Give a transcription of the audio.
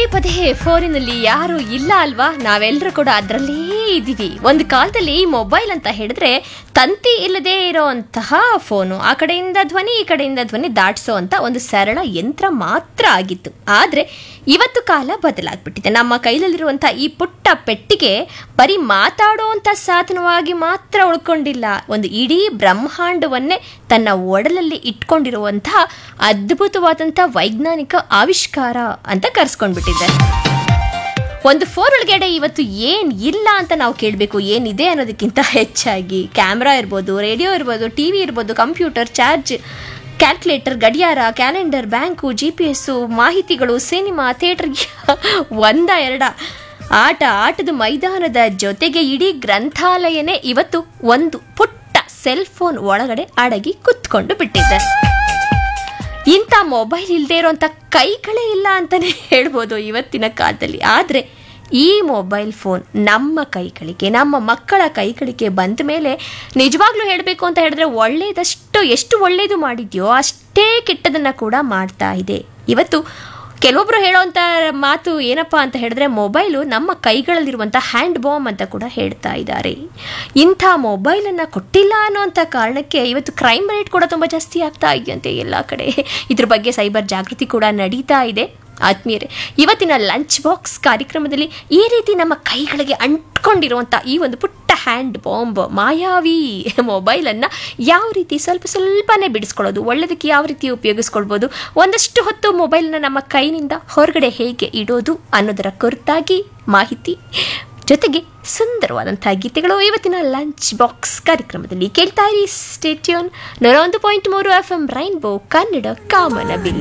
ಪದೇ ಫೋನಿನಲ್ಲಿ ಯಾರು ಇಲ್ಲ ಅಲ್ವಾ ನಾವೆಲ್ಲರೂ ಕೂಡ ಅದರಲ್ಲೇ ಇದ್ದೀವಿ ಒಂದು ಕಾಲದಲ್ಲಿ ಮೊಬೈಲ್ ಅಂತ ಹೇಳಿದ್ರೆ ತಂತಿ ಇಲ್ಲದೆ ಇರೋಂತಹ ಫೋನು ಆ ಕಡೆಯಿಂದ ಧ್ವನಿ ಈ ಕಡೆಯಿಂದ ಧ್ವನಿ ದಾಟಿಸೋ ಅಂತ ಒಂದು ಸರಳ ಯಂತ್ರ ಮಾತ್ರ ಆಗಿತ್ತು ಆದರೆ ಇವತ್ತು ಕಾಲ ಬದಲಾಗ್ಬಿಟ್ಟಿದೆ ನಮ್ಮ ಕೈಲಲ್ಲಿರುವಂಥ ಈ ಪುಟ್ಟ ಪೆಟ್ಟಿಗೆ ಬರೀ ಮಾತಾಡುವಂಥ ಸಾಧನವಾಗಿ ಮಾತ್ರ ಉಳ್ಕೊಂಡಿಲ್ಲ ಒಂದು ಇಡೀ ಬ್ರಹ್ಮಾಂಡವನ್ನೇ ತನ್ನ ಒಡಲಲ್ಲಿ ಇಟ್ಕೊಂಡಿರುವಂತಹ ಅದ್ಭುತವಾದಂಥ ವೈಜ್ಞಾನಿಕ ಆವಿಷ್ಕಾರ ಅಂತ ಕರೆಸ್ಕೊಂಡ್ಬಿಟ್ಟಿದೆ ಒಂದು ಫೋನ್ ಒಳಗಡೆ ಇವತ್ತು ಏನ್ ಇಲ್ಲ ಅಂತ ನಾವು ಕೇಳಬೇಕು ಏನಿದೆ ಅನ್ನೋದಕ್ಕಿಂತ ಹೆಚ್ಚಾಗಿ ಕ್ಯಾಮ್ರಾ ಇರ್ಬೋದು ರೇಡಿಯೋ ಇರ್ಬೋದು ಟಿ ವಿ ಇರ್ಬೋದು ಕಂಪ್ಯೂಟರ್ ಚಾರ್ಜ್ ಕ್ಯಾಲ್ಕುಲೇಟರ್ ಗಡಿಯಾರ calendar bank G P S ಮಾಹಿತಿಗಳು ಸಿನಿಮಾ ಥಿಯೇಟರ್ ಒಂದ ಎರಡ ಆಟ ಆಟದ ಮೈದಾನದ ಜೊತೆಗೆ ಇಡೀ ಗ್ರಂಥಾಲಯನೇ ಇವತ್ತು ಒಂದು ಪುಟ್ಟ ಸೆಲ್ ಫೋನ್ ಒಳಗಡೆ ಅಡಗಿ ಕುತ್ಕೊಂಡು ಬಿಟ್ಟಿದೆ ಇಂಥ ಮೊಬೈಲ್ ಇಲ್ಲದೆ ಇರೋಂಥ ಕೈಗಳೇ ಇಲ್ಲ ಅಂತಲೇ ಹೇಳ್ಬೋದು ಇವತ್ತಿನ ಕಾಲದಲ್ಲಿ ಆದರೆ ಈ ಮೊಬೈಲ್ ಫೋನ್ ನಮ್ಮ ಕೈಗಳಿಗೆ ನಮ್ಮ ಮಕ್ಕಳ ಕೈಗಳಿಗೆ ಬಂದ ಮೇಲೆ ನಿಜವಾಗ್ಲೂ ಹೇಳಬೇಕು ಅಂತ ಹೇಳಿದ್ರೆ ಒಳ್ಳೆಯದಷ್ಟು ಎಷ್ಟು ಒಳ್ಳೆಯದು ಮಾಡಿದ್ಯೋ ಅಷ್ಟೇ ಕೆಟ್ಟದನ್ನು ಕೂಡ ಮಾಡ್ತಾ ಇದೆ ಇವತ್ತು ಕೆಲವೊಬ್ರು ಹೇಳೋವಂಥ ಮಾತು ಏನಪ್ಪ ಅಂತ ಹೇಳಿದ್ರೆ ಮೊಬೈಲು ನಮ್ಮ ಕೈಗಳಲ್ಲಿರುವಂಥ ಹ್ಯಾಂಡ್ ಬಾಂಬ್ ಅಂತ ಕೂಡ ಹೇಳ್ತಾ ಇದ್ದಾರೆ ಇಂಥ ಮೊಬೈಲನ್ನು ಕೊಟ್ಟಿಲ್ಲ ಅನ್ನೋಂಥ ಕಾರಣಕ್ಕೆ ಇವತ್ತು ಕ್ರೈಮ್ ರೇಟ್ ಕೂಡ ತುಂಬ ಜಾಸ್ತಿ ಆಗ್ತಾ ಇದೆಯಂತೆ ಎಲ್ಲ ಕಡೆ ಇದ್ರ ಬಗ್ಗೆ ಸೈಬರ್ ಜಾಗೃತಿ ಕೂಡ ನಡೀತಾ ಇದೆ ಆತ್ಮೀಯರೇ ಇವತ್ತಿನ ಲಂಚ್ ಬಾಕ್ಸ್ ಕಾರ್ಯಕ್ರಮದಲ್ಲಿ ಈ ರೀತಿ ನಮ್ಮ ಕೈಗಳಿಗೆ ಅಂಟ್ಕೊಂಡಿರುವಂಥ ಈ ಒಂದು ಪುಟ್ಟ ಹ್ಯಾಂಡ್ ಬಾಂಬ್ ಮಾಯಾವಿ ಮೊಬೈಲನ್ನು ಯಾವ ರೀತಿ ಸ್ವಲ್ಪ ಸ್ವಲ್ಪನೇ ಬಿಡಿಸ್ಕೊಳ್ಳೋದು ಒಳ್ಳೆಯದಕ್ಕೆ ಯಾವ ರೀತಿ ಉಪಯೋಗಿಸ್ಕೊಳ್ಬೋದು ಒಂದಷ್ಟು ಹೊತ್ತು ಮೊಬೈಲ್ನ ನಮ್ಮ ಕೈನಿಂದ ಹೊರಗಡೆ ಹೇಗೆ ಇಡೋದು ಅನ್ನೋದರ ಕುರಿತಾಗಿ ಮಾಹಿತಿ ಜೊತೆಗೆ ಸುಂದರವಾದಂಥ ಗೀತೆಗಳು ಇವತ್ತಿನ ಲಂಚ್ ಬಾಕ್ಸ್ ಕಾರ್ಯಕ್ರಮದಲ್ಲಿ ಕೇಳ್ತಾ ಇರಿ ಸ್ಟೇಟ್ಯೂನ್ ನೂರ ಒಂದು ಪಾಯಿಂಟ್ ಮೂರು ಎಫ್ ಎಂ ರೈನ್ಬೋ ಕನ್ನಡ ಕಾಮನ ಬಿಲ್ಲು